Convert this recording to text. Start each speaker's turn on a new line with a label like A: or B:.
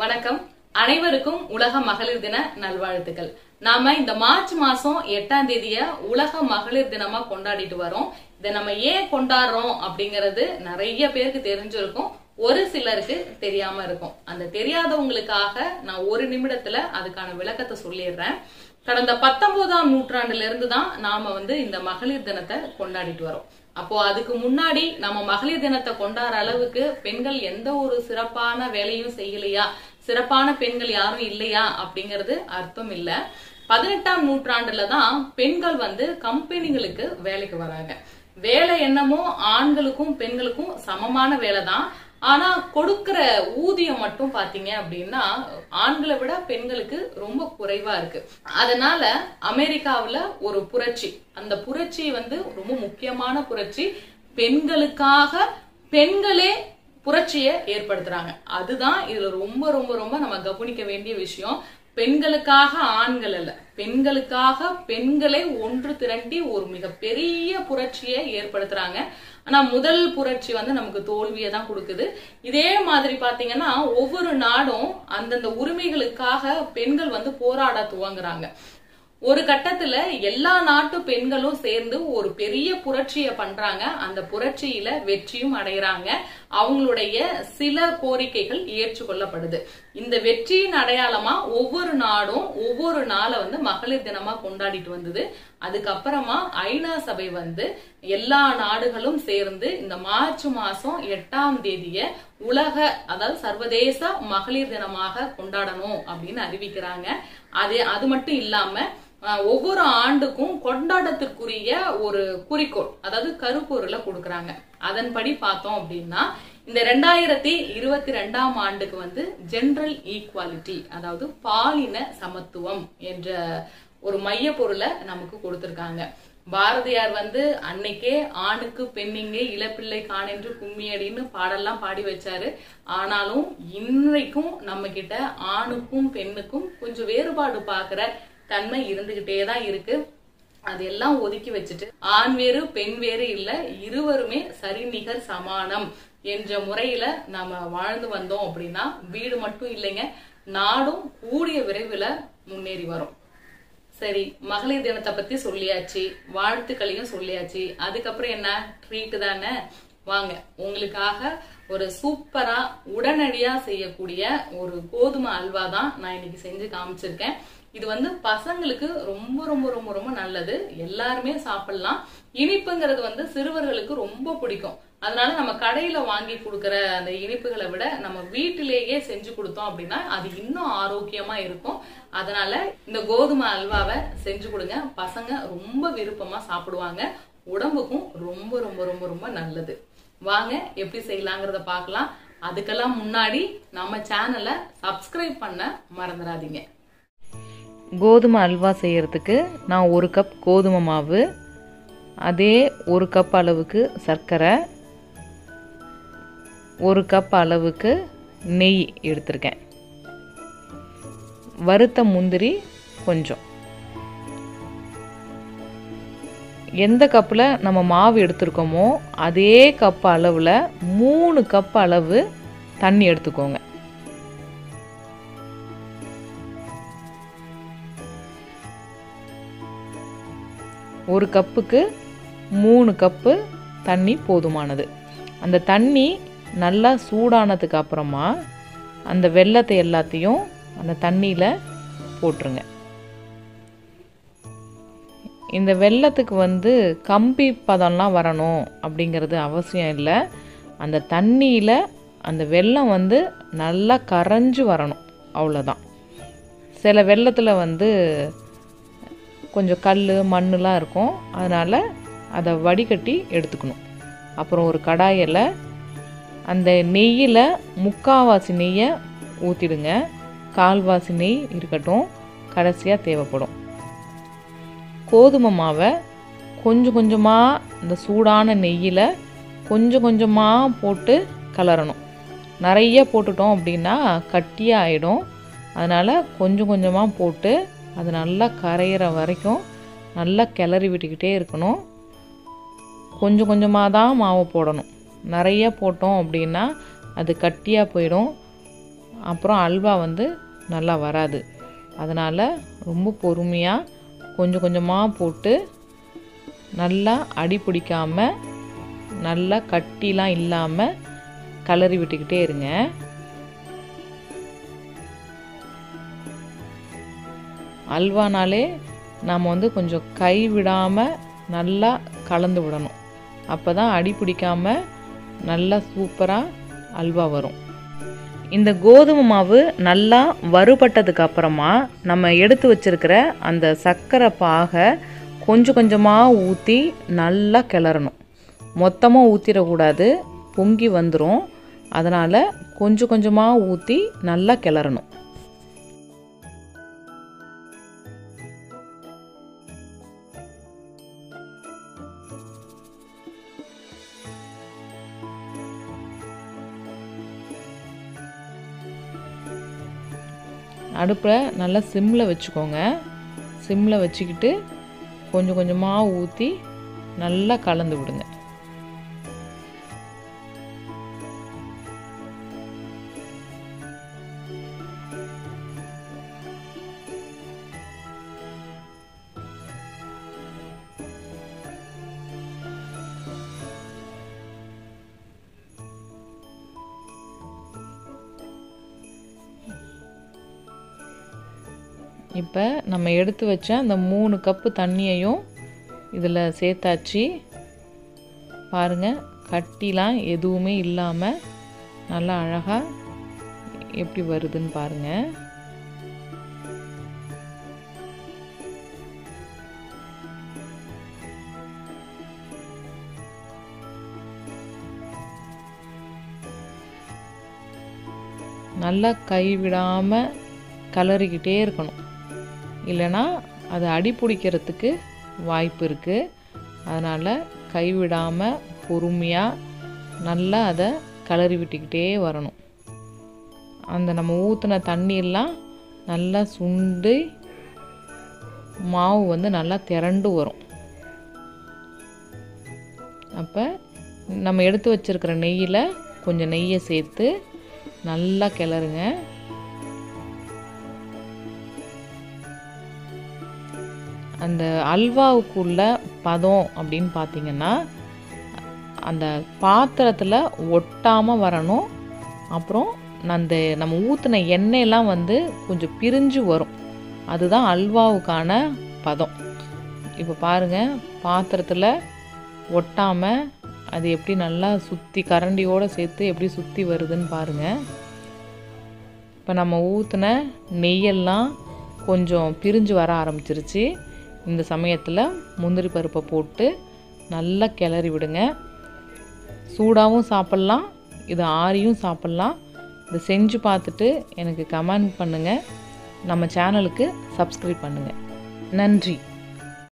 A: வணக்கம் அனைவருக்கும் உலக மகளிர் தின நல்வாழ்த்துக்கள் நாம இந்த மார்ச் மாசம் எட்டாம் தேதிய உலக மகளிர் தினமா கொண்டாடிட்டு வரோம் இதை நம்ம ஏன் கொண்டாடுறோம் அப்படிங்கறது நிறைய பேருக்கு தெரிஞ்சிருக்கும் ஒரு சிலருக்கு தெரியாம இருக்கும் அந்த தெரியாதவங்களுக்காக நான் ஒரு நிமிடத்துல அதுக்கான விளக்கத்தை சொல்லிடுறேன் கடந்த பத்தொன்பதாம் நூற்றாண்டுல இருந்து தான் நாம வந்து இந்த மகளிர் தினத்தை கொண்டாடிட்டு வரோம் அப்போ அதுக்கு முன்னாடி நம்ம மகளிர் தினத்தை கொண்டாடுற அளவுக்கு பெண்கள் எந்த ஒரு சிறப்பான வேலையும் செய்யலையா சிறப்பான பெண்கள் யாரும் இல்லையா அப்படிங்கிறது அர்த்தம் இல்ல பதினெட்டாம் நூற்றாண்டுல தான் பெண்கள் வந்து கம்பெனிகளுக்கு வேலைக்கு வராங்க வேலை என்னமோ ஆண்களுக்கும் பெண்களுக்கும் சமமான வேலை தான் ஆனா கொடுக்கிற ஊதியம் மட்டும் பாத்தீங்க அப்படின்னா ஆண்களை விட பெண்களுக்கு ரொம்ப குறைவா இருக்கு அதனால அமெரிக்காவுல ஒரு புரட்சி அந்த புரட்சி வந்து ரொம்ப முக்கியமான புரட்சி பெண்களுக்காக பெண்களே புரட்சியை ஏற்படுத்துறாங்க அதுதான் இதுல ரொம்ப ரொம்ப ரொம்ப நம்ம கவனிக்க வேண்டிய விஷயம் பெண்களுக்காக ஆண்கள் அல்ல பெண்களுக்காக பெண்களை ஒன்று திரண்டி ஒரு மிகப்பெரிய புரட்சியை ஏற்படுத்துறாங்க ஆனா முதல் புரட்சி வந்து நமக்கு தோல்வியை தான் கொடுக்குது இதே மாதிரி பாத்தீங்கன்னா ஒவ்வொரு நாடும் அந்தந்த உரிமைகளுக்காக பெண்கள் வந்து போராட துவங்குறாங்க ஒரு கட்டத்துல எல்லா நாட்டு பெண்களும் சேர்ந்து ஒரு பெரிய புரட்சியை பண்றாங்க அந்த புரட்சியில வெற்றியும் அடைகிறாங்க அவங்களுடைய சில கோரிக்கைகள் ஏற்றுக்கொள்ளப்படுது இந்த வெற்றியின் அடையாளமா ஒவ்வொரு நாடும் ஒவ்வொரு நாளை வந்து மகளிர் தினமா கொண்டாடிட்டு வந்தது அதுக்கப்புறமா ஐநா சபை வந்து எல்லா நாடுகளும் சேர்ந்து இந்த மார்ச் மாசம் எட்டாம் தேதிய உலக அதாவது சர்வதேச மகளிர் தினமாக கொண்டாடணும் அப்படின்னு அறிவிக்கிறாங்க அது அது மட்டும் இல்லாம ஒவ்வொரு ஆண்டுக்கும் கொண்டாட்டத்திற்குரிய ஒரு குறிக்கோள் அதாவது கருப்பொருளை கொடுக்கறாங்க அதன்படி பார்த்தோம் அப்படின்னா இந்த ரெண்டாயிரத்தி இருபத்தி ரெண்டாம் ஆண்டுக்கு வந்து ஜெனரல் ஈக்குவாலிட்டி அதாவது பாலின சமத்துவம் என்ற ஒரு மைய பொருளை நமக்கு கொடுத்திருக்காங்க பாரதியார் வந்து அன்னைக்கே ஆணுக்கு பெண்ணிங்கே இளப்பிள்ளை காணென்று கும்மியடின்னு பாடெல்லாம் பாடி வச்சாரு ஆனாலும் இன்றைக்கும் நம்ம கிட்ட ஆணுக்கும் பெண்ணுக்கும் கொஞ்சம் வேறுபாடு பாக்குற தன்மை இருந்துகிட்டே தான் இருக்கு அதெல்லாம் ஒதுக்கி வச்சுட்டு ஆண் வேறு பெண் வேறு இல்ல இருவருமே சரிநிகர் சமானம் என்ற முறையில நாம வாழ்ந்து வந்தோம் அப்படின்னா வீடு மட்டும் இல்லைங்க நாடும் கூடிய விரைவில் முன்னேறி வரும் சரி மகளிர் தினத்தை பத்தி சொல்லியாச்சு வாழ்த்துக்களையும் சொல்லியாச்சு அதுக்கப்புறம் என்ன ட்ரீட் தானே வாங்க உங்களுக்காக ஒரு சூப்பரா உடனடியா செய்யக்கூடிய ஒரு கோதுமை அல்வா தான் நான் இன்னைக்கு செஞ்சு காமிச்சிருக்கேன் இது வந்து பசங்களுக்கு ரொம்ப ரொம்ப ரொம்ப ரொம்ப நல்லது எல்லாருமே சாப்பிடலாம் இனிப்புங்கிறது வந்து சிறுவர்களுக்கு ரொம்ப பிடிக்கும் அதனால நம்ம கடையில வாங்கி கொடுக்கற அந்த இனிப்புகளை விட நம்ம வீட்டிலேயே செஞ்சு கொடுத்தோம் அப்படின்னா அது இன்னும் ஆரோக்கியமா இருக்கும் அதனால இந்த கோதுமை அல்வாவை செஞ்சு கொடுங்க பசங்க ரொம்ப விருப்பமா சாப்பிடுவாங்க உடம்புக்கும் ரொம்ப ரொம்ப ரொம்ப ரொம்ப நல்லது வாங்க எப்படி செய்யலாங்கிறத பார்க்கலாம் அதுக்கெல்லாம் முன்னாடி நம்ம சேனலை சப்ஸ்கிரைப் பண்ண மறந்துடாதீங்க
B: கோதுமை அல்வா செய்கிறதுக்கு நான் ஒரு கப் கோதுமை மாவு அதே ஒரு கப் அளவுக்கு சர்க்கரை ஒரு கப் அளவுக்கு நெய் எடுத்திருக்கேன் வறுத்த முந்திரி கொஞ்சம் எந்த கப்பில் நம்ம மாவு எடுத்திருக்கோமோ அதே கப் அளவில் மூணு கப் அளவு தண்ணி எடுத்துக்கோங்க ஒரு கப்புக்கு மூணு கப்பு தண்ணி போதுமானது அந்த தண்ணி நல்லா சூடானதுக்கு அப்புறமா அந்த வெள்ளத்தை எல்லாத்தையும் அந்த தண்ணியில் போட்டுருங்க இந்த வெள்ளத்துக்கு வந்து கம்பி பதம்லாம் வரணும் அப்படிங்கிறது அவசியம் இல்லை அந்த தண்ணியில் அந்த வெள்ளம் வந்து நல்லா கரைஞ்சு வரணும் அவ்வளோதான் சில வெள்ளத்தில் வந்து கொஞ்சம் கல் மண்ணுலாம் இருக்கும் அதனால் அதை வடிகட்டி எடுத்துக்கணும் அப்புறம் ஒரு கடாயில் அந்த நெய்யில் முக்கால்வாசி நெய்யை ஊற்றிடுங்க கால்வாசி நெய் இருக்கட்டும் கடைசியாக தேவைப்படும் கோதுமை மாவை கொஞ்சம் கொஞ்சமாக இந்த சூடான நெய்யில் கொஞ்சம் கொஞ்சமாக போட்டு கலரணும் நிறைய போட்டுட்டோம் அப்படின்னா கட்டியாக ஆகிடும் அதனால் கொஞ்சம் கொஞ்சமாக போட்டு அது நல்லா கரையிற வரைக்கும் நல்லா கிளறி விட்டுக்கிட்டே இருக்கணும் கொஞ்சம் கொஞ்சமாக தான் மாவு போடணும் நிறைய போட்டோம் அப்படின்னா அது கட்டியாக போயிடும் அப்புறம் அல்வா வந்து நல்லா வராது அதனால் ரொம்ப பொறுமையாக கொஞ்சம் கொஞ்சமாக போட்டு நல்லா அடி பிடிக்காம நல்லா கட்டிலாம் இல்லாமல் கலரி விட்டுக்கிட்டே இருங்க அல்வானாலே நாம் வந்து கொஞ்சம் கை விடாமல் நல்லா கலந்து விடணும் அப்போ தான் அடி பிடிக்காம நல்லா சூப்பராக அல்வா வரும் இந்த கோதுமை மாவு நல்லா வறுபட்டதுக்கு அப்புறமா நம்ம எடுத்து வச்சிருக்கிற அந்த சர்க்கரை பாகை கொஞ்சம் கொஞ்சமாக ஊற்றி நல்லா கிளறணும் மொத்தமாக ஊற்றிடக்கூடாது பொங்கி வந்துடும் அதனால் கொஞ்சம் கொஞ்சமாக ஊற்றி நல்லா கிளறணும் அடுப்பில் நல்லா சிம்மில் வச்சுக்கோங்க சிம்மில் வச்சுக்கிட்டு கொஞ்சம் கொஞ்சமாக ஊற்றி நல்லா கலந்து விடுங்க இப்போ நம்ம எடுத்து வச்ச அந்த மூணு கப்பு தண்ணியையும் இதில் சேர்த்தாச்சு பாருங்கள் கட்டிலாம் எதுவுமே இல்லாமல் நல்லா அழகாக எப்படி வருதுன்னு பாருங்கள் நல்லா கை விடாமல் கலரிக்கிட்டே இருக்கணும் இல்லைன்னா அது அடி பிடிக்கிறதுக்கு வாய்ப்பு இருக்குது அதனால் கைவிடாமல் பொறுமையாக நல்லா அதை கலரி விட்டுக்கிட்டே வரணும் அந்த நம்ம ஊற்றின தண்ணியெல்லாம் நல்லா சுண்டு மாவு வந்து நல்லா திரண்டு வரும் அப்போ நம்ம எடுத்து வச்சிருக்கிற நெய்யில் கொஞ்சம் நெய்யை சேர்த்து நல்லா கிளறுங்க அந்த அல்வாவுக்குள்ள பதம் அப்படின்னு பார்த்தீங்கன்னா அந்த பாத்திரத்தில் ஒட்டாமல் வரணும் அப்புறம் அந்த நம்ம ஊற்றின எண்ணெயெல்லாம் வந்து கொஞ்சம் பிரிஞ்சு வரும் அதுதான் அல்வாவுக்கான பதம் இப்போ பாருங்கள் பாத்திரத்தில் ஒட்டாமல் அது எப்படி நல்லா சுற்றி கரண்டியோடு சேர்த்து எப்படி சுற்றி வருதுன்னு பாருங்கள் இப்போ நம்ம ஊற்றின நெய்யெல்லாம் கொஞ்சம் பிரிஞ்சு வர ஆரம்பிச்சிருச்சு இந்த சமயத்தில் முந்திரி பருப்பை போட்டு நல்லா கிளறி விடுங்க சூடாகவும் சாப்பிட்லாம் இது ஆறியும் சாப்பிட்லாம் இதை செஞ்சு பார்த்துட்டு எனக்கு கமெண்ட் பண்ணுங்கள் நம்ம சேனலுக்கு சப்ஸ்கிரைப் பண்ணுங்கள் நன்றி